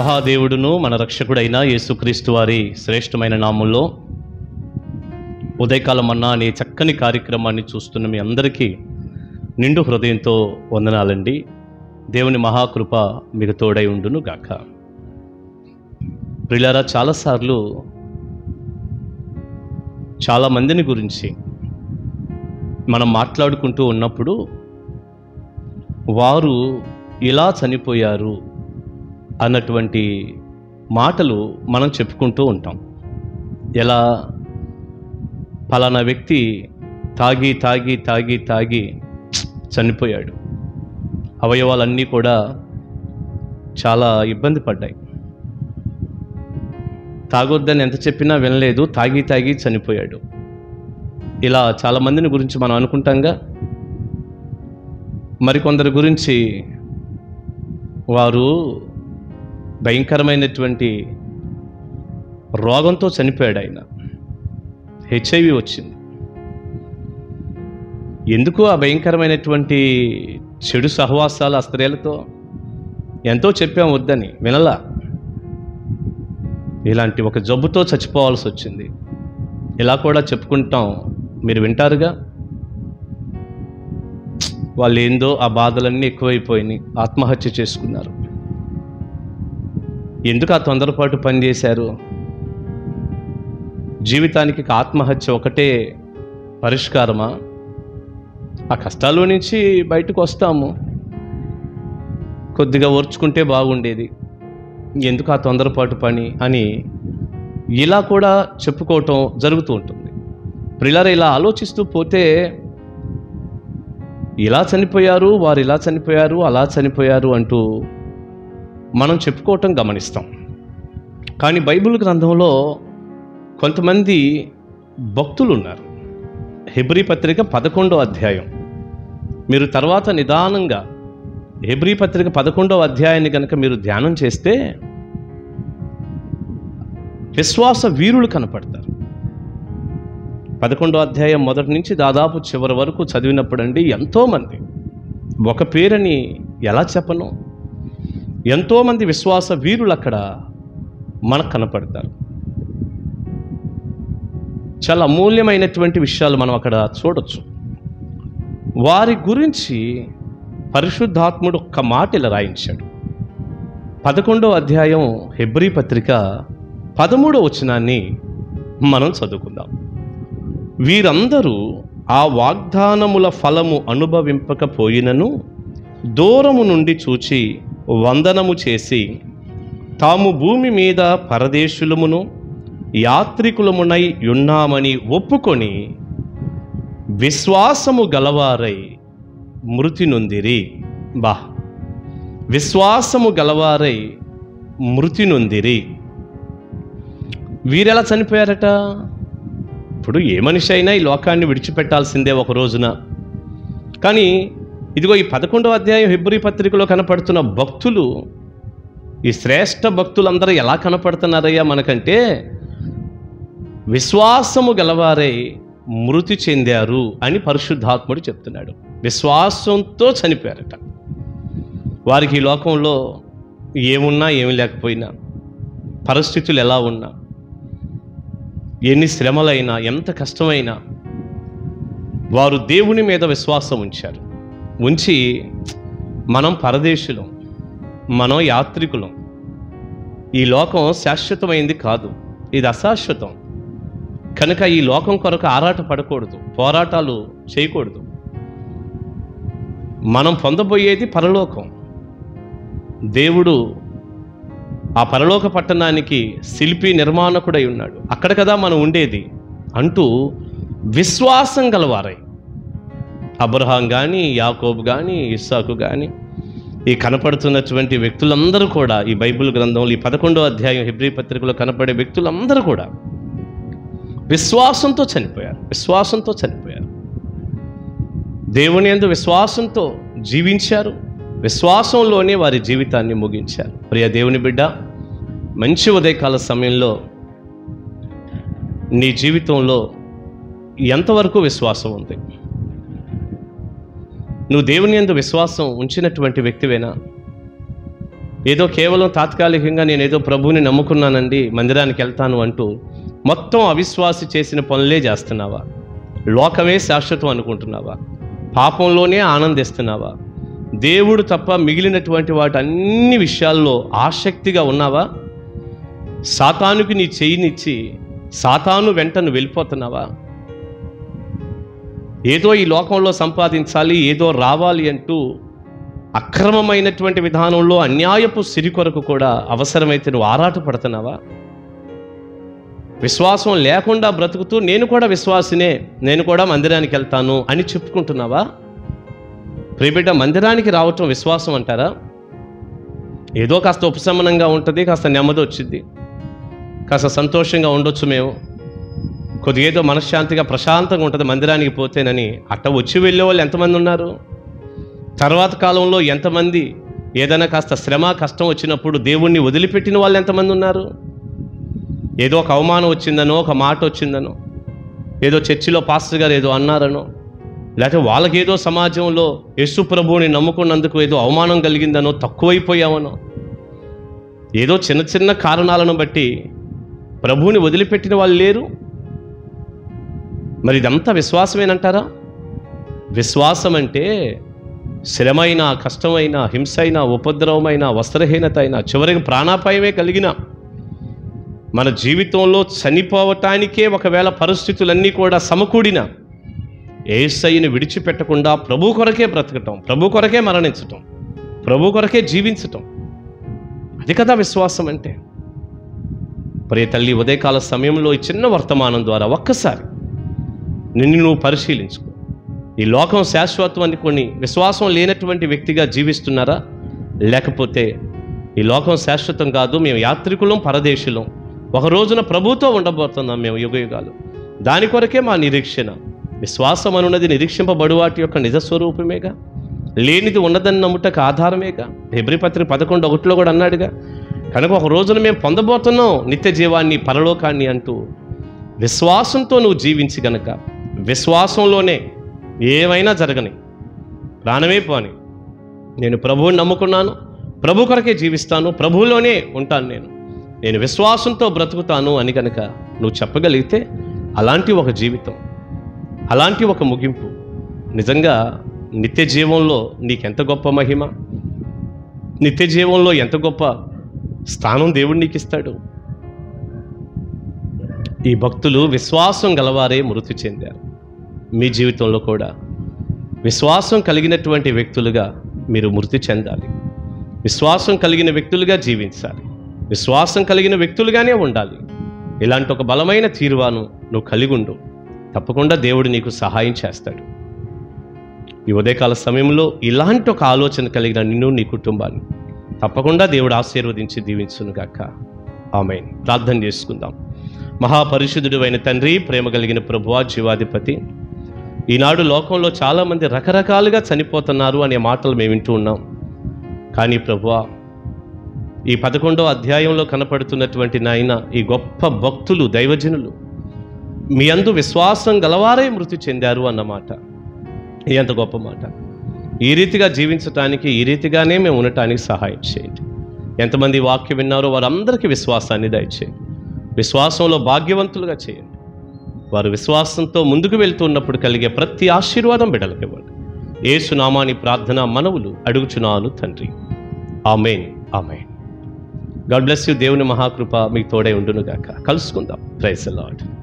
మహాదేవుడును మన రక్షకుడైన యేసుక్రీస్తు వారి శ్రేష్టమైన నామంలో ఉదయకాలం అన్నా అనే చక్కని కార్యక్రమాన్ని చూస్తున్న మీ అందరికీ నిండు హృదయంతో వందనాలండి దేవుని మహాకృప మీకు తోడై ఉండును గాక ప్రిలారా చాలాసార్లు చాలా మందిని గురించి మనం మాట్లాడుకుంటూ ఉన్నప్పుడు వారు ఇలా చనిపోయారు అన్నటువంటి మాటలు మనం చెప్పుకుంటూ ఉంటాం ఎలా ఫలానా వ్యక్తి తాగి తాగి తాగి తాగి చనిపోయాడు అవయవాలన్నీ కూడా చాలా ఇబ్బంది పడ్డాయి తాగొద్దని ఎంత చెప్పినా వినలేదు తాగి తాగి చనిపోయాడు ఇలా చాలా మందిని గురించి మనం అనుకుంటాంగా మరికొందరి గురించి వారు భయంకరమైనటువంటి రోగంతో చనిపోయాడు ఆయన హెచ్ఐవి వచ్చింది ఎందుకు ఆ భయంకరమైనటువంటి చెడు సహవాసాలు ఆ స్త్రీలతో ఎంతో చెప్పాం వద్దని వినలా ఇలాంటి ఒక జబ్బుతో చచ్చిపోవాల్సి వచ్చింది ఇలా కూడా చెప్పుకుంటాం మీరు వింటారుగా వాళ్ళు ఏందో ఆ బాధలన్నీ ఎక్కువైపోయినాయి ఆత్మహత్య చేసుకున్నారు ఎందుకు ఆ తొందరపాటు పనిచేశారు జీవితానికి ఇక ఆత్మహత్య ఒకటే పరిష్కారమా ఆ కష్టాల్లో నుంచి బయటకు వస్తాము కొద్దిగా ఓర్చుకుంటే బాగుండేది ఎందుకు ఆ తొందరపాటు పని అని ఇలా కూడా చెప్పుకోవటం జరుగుతూ ఉంటుంది ప్రిల్లర ఇలా ఆలోచిస్తూ పోతే ఇలా చనిపోయారు వారు ఇలా చనిపోయారు అలా చనిపోయారు అంటూ మనం చెప్పుకోవటం గమనిస్తాం కానీ బైబిల్ గ్రంథంలో కొంతమంది భక్తులు ఉన్నారు హెబ్రీ పత్రిక పదకొండో అధ్యాయం మీరు తర్వాత నిదానంగా హెబ్రీ పత్రిక పదకొండో అధ్యాయాన్ని కనుక మీరు ధ్యానం చేస్తే విశ్వాస వీరులు కనపడతారు పదకొండో అధ్యాయం మొదటి నుంచి దాదాపు చివరి వరకు చదివినప్పుడండి ఎంతోమంది ఒక పేరని ఎలా చెప్పను ఎంతోమంది విశ్వాస వీరులు అక్కడ మనకు కనపడతారు చాలా అమూల్యమైనటువంటి విషయాలు మనం అక్కడ చూడొచ్చు వారి గురించి పరిశుద్ధాత్ముడు ఒక్క మాట ఇలా రాయించాడు పదకొండో అధ్యాయం హెబ్రీ పత్రిక పదమూడో వచనాన్ని మనం చదువుకుందాం వీరందరూ ఆ వాగ్దానముల ఫలము అనుభవింపకపోయినను దూరము నుండి చూచి వందనము చేసి తాము భూమి మీద పరదేశులమును యాత్రికులమునై ఉన్నామని ఒప్పుకొని విశ్వాసము గలవారై మృతి నొందిరి బా విశ్వాసము గలవారై మృతి నొందిరి వీరెలా చనిపోయారట ఇప్పుడు ఏ మనిషి అయినా ఈ లోకాన్ని విడిచిపెట్టాల్సిందే ఒక రోజున కానీ ఇదిగో ఈ పదకొండవ అధ్యాయం హెబ్రి పత్రికలో కనపడుతున్న భక్తులు ఈ శ్రేష్ఠ భక్తులందరూ ఎలా కనపడుతున్నారయ్యా మనకంటే విశ్వాసము గలవారై మృతి చెందారు అని పరిశుద్ధాత్ముడు చెప్తున్నాడు విశ్వాసంతో చనిపోయారట వారికి ఈ లోకంలో ఏమున్నా ఏమి లేకపోయినా పరిస్థితులు ఎలా ఉన్నా ఎన్ని శ్రమలైనా ఎంత కష్టమైనా వారు దేవుని మీద విశ్వాసం ఉంచారు ఉంచి మనం పరదేశులం మనం యాత్రికులం ఈ లోకం శాశ్వతమైంది కాదు ఇది అశాశ్వతం కనుక ఈ లోకం కొరకు ఆరాట పడకూడదు పోరాటాలు చేయకూడదు మనం పొందబోయేది పరలోకం దేవుడు ఆ పరలోక పట్టణానికి శిల్పి నిర్మాణకుడై ఉన్నాడు అక్కడ కదా మనం ఉండేది అంటూ విశ్వాసం గలవారై అబ్రహాం కానీ యాకోబు కానీ ఇస్సాకు కానీ ఈ కనపడుతున్నటువంటి వ్యక్తులందరూ కూడా ఈ బైబిల్ గ్రంథంలో ఈ పదకొండో అధ్యాయం హిబ్రీ పత్రికలో కనపడే వ్యక్తులందరూ కూడా విశ్వాసంతో చనిపోయారు విశ్వాసంతో చనిపోయారు దేవుని యందు విశ్వాసంతో జీవించారు విశ్వాసంలోనే వారి జీవితాన్ని ముగించారు ప్రియ దేవుని బిడ్డ మంచి ఉదయకాల సమయంలో నీ జీవితంలో ఎంతవరకు విశ్వాసం ఉంది నువ్వు దేవుని యందు విశ్వాసం ఉంచినటువంటి వ్యక్తివేనా ఏదో కేవలం తాత్కాలికంగా నేను ఏదో ప్రభువుని నమ్ముకున్నానండి మందిరానికి వెళ్తాను అంటూ మొత్తం అవిశ్వాసి చేసిన పనులే చేస్తున్నావా లోకమే శాశ్వతం అనుకుంటున్నావా పాపంలోనే ఆనందిస్తున్నావా దేవుడు తప్ప మిగిలినటువంటి వాటి అన్ని విషయాల్లో ఆసక్తిగా ఉన్నావా సాతానుకి నీ చెయ్యినిచ్చి సాతాను వెంట నువ్వు వెళ్ళిపోతున్నావా ఏదో ఈ లోకంలో సంపాదించాలి ఏదో రావాలి అంటూ అక్రమమైనటువంటి విధానంలో అన్యాయపు సిరి కొరకు కూడా అవసరమైతే నువ్వు ఆరాట పడుతున్నావా విశ్వాసం లేకుండా బ్రతుకుతూ నేను కూడా విశ్వాసినే నేను కూడా మందిరానికి వెళ్తాను అని చెప్పుకుంటున్నావా ప్రియబిడ్డ మందిరానికి రావటం విశ్వాసం అంటారా ఏదో కాస్త ఉపశమనంగా ఉంటుంది కాస్త నెమ్మది వచ్చింది కాస్త సంతోషంగా ఉండొచ్చు మేము కొద్దిగా ఏదో మనశ్శాంతిగా ప్రశాంతంగా ఉంటుంది మందిరానికి పోతేనని అట్ట వచ్చి వెళ్ళే వాళ్ళు ఎంతమంది ఉన్నారు తర్వాత కాలంలో ఎంతమంది ఏదైనా కాస్త శ్రమ కష్టం వచ్చినప్పుడు దేవుణ్ణి వదిలిపెట్టిన వాళ్ళు ఎంతమంది ఉన్నారు ఏదో ఒక అవమానం వచ్చిందనో ఒక మాట వచ్చిందనో ఏదో చర్చిలో పాస్టర్ గారు ఏదో అన్నారనో లేకపోతే వాళ్ళకేదో సమాజంలో యేసు ప్రభువుని నమ్ముకున్నందుకు ఏదో అవమానం కలిగిందనో తక్కువైపోయామనో ఏదో చిన్న చిన్న కారణాలను బట్టి ప్రభువుని వదిలిపెట్టిన వాళ్ళు లేరు మరి ఇదంతా విశ్వాసమేనంటారా విశ్వాసం అంటే శ్రమైన కష్టమైన హింసైన ఉపద్రవమైన వస్త్రహీనత అయినా చివరికి ప్రాణాపాయమే కలిగిన మన జీవితంలో చనిపోవటానికే ఒకవేళ పరిస్థితులన్నీ కూడా సమకూడిన ఏసయ్యని విడిచిపెట్టకుండా ప్రభు కొరకే బ్రతకటం ప్రభు కొరకే మరణించటం ప్రభు కొరకే జీవించటం అది కదా విశ్వాసం అంటే ప్రియ తల్లి ఉదయకాల సమయంలో ఈ చిన్న వర్తమానం ద్వారా ఒక్కసారి నిన్ను నువ్వు పరిశీలించుకో ఈ లోకం శాశ్వతం అనుకొని విశ్వాసం లేనటువంటి వ్యక్తిగా జీవిస్తున్నారా లేకపోతే ఈ లోకం శాశ్వతం కాదు మేము యాత్రికులం పరదేశులం ఒక రోజున ప్రభుతో ఉండబోతున్నాం మేము యుగ యుగాలు దాని కొరకే మా నిరీక్షణ విశ్వాసం అనున్నది నిరీక్షింపబడు వాటి యొక్క నిజ స్వరూపమేగా లేనిది ఉన్నదని నమ్ముటకు ఆధారమేగా హెబ్రిపత్రి పదకొండు ఒకటిలో కూడా అన్నాడుగా కనుక ఒక రోజున మేము పొందబోతున్నాం నిత్య జీవాన్ని పరలోకాన్ని అంటూ విశ్వాసంతో నువ్వు జీవించి గనక విశ్వాసంలోనే ఏమైనా జరగని ప్రాణమే పోని నేను ప్రభువుని నమ్ముకున్నాను ప్రభు కొరకే జీవిస్తాను ప్రభువులోనే ఉంటాను నేను నేను విశ్వాసంతో బ్రతుకుతాను అని కనుక నువ్వు చెప్పగలిగితే అలాంటి ఒక జీవితం అలాంటి ఒక ముగింపు నిజంగా నిత్య జీవంలో నీకెంత గొప్ప మహిమ నిత్య జీవంలో ఎంత గొప్ప స్థానం దేవుడు నీకు ఇస్తాడు ఈ భక్తులు విశ్వాసం గలవారే మృతి చెందారు మీ జీవితంలో కూడా విశ్వాసం కలిగినటువంటి వ్యక్తులుగా మీరు మృతి చెందాలి విశ్వాసం కలిగిన వ్యక్తులుగా జీవించాలి విశ్వాసం కలిగిన వ్యక్తులుగానే ఉండాలి ఇలాంటి ఒక బలమైన తీర్వాను నువ్వు కలిగి ఉండు తప్పకుండా దేవుడు నీకు సహాయం చేస్తాడు ఈ ఉదయకాల సమయంలో ఇలాంటి ఒక ఆలోచన కలిగిన నిన్ను నీ కుటుంబాన్ని తప్పకుండా దేవుడు ఆశీర్వదించి దీవించునుగాక ఆమె ప్రార్థన చేసుకుందాం మహాపరిశుద్ధుడు అయిన తండ్రి ప్రేమ కలిగిన ప్రభువా జీవాధిపతి ఈనాడు లోకంలో చాలామంది రకరకాలుగా చనిపోతున్నారు అనే మాటలు మేము వింటూ ఉన్నాం కానీ ప్రభువా ఈ పదకొండో అధ్యాయంలో కనపడుతున్నటువంటి నాయన ఈ గొప్ప భక్తులు దైవజనులు మీ అందు విశ్వాసం గలవారే మృతి చెందారు అన్నమాట ఎంత గొప్ప మాట ఈ రీతిగా జీవించటానికి ఈ రీతిగానే మేము ఉండటానికి సహాయం చేయండి ఎంతమంది వాక్యం విన్నారో వారందరికీ విశ్వాసాన్ని దయచేయండి విశ్వాసంలో భాగ్యవంతులుగా చేయండి వారు విశ్వాసంతో ముందుకు వెళ్తున్నప్పుడు కలిగే ప్రతి ఆశీర్వాదం బిడ్డలకు ఇవ్వండి ఏసునామాని ప్రార్థన మనవులు అడుగుచున్నాను తండ్రి amen amen God bless you దేవుని మహాకృప మీకు తోడై ఉండునుగాక కలుసుకుందాం ప్రైజ్ లాడ్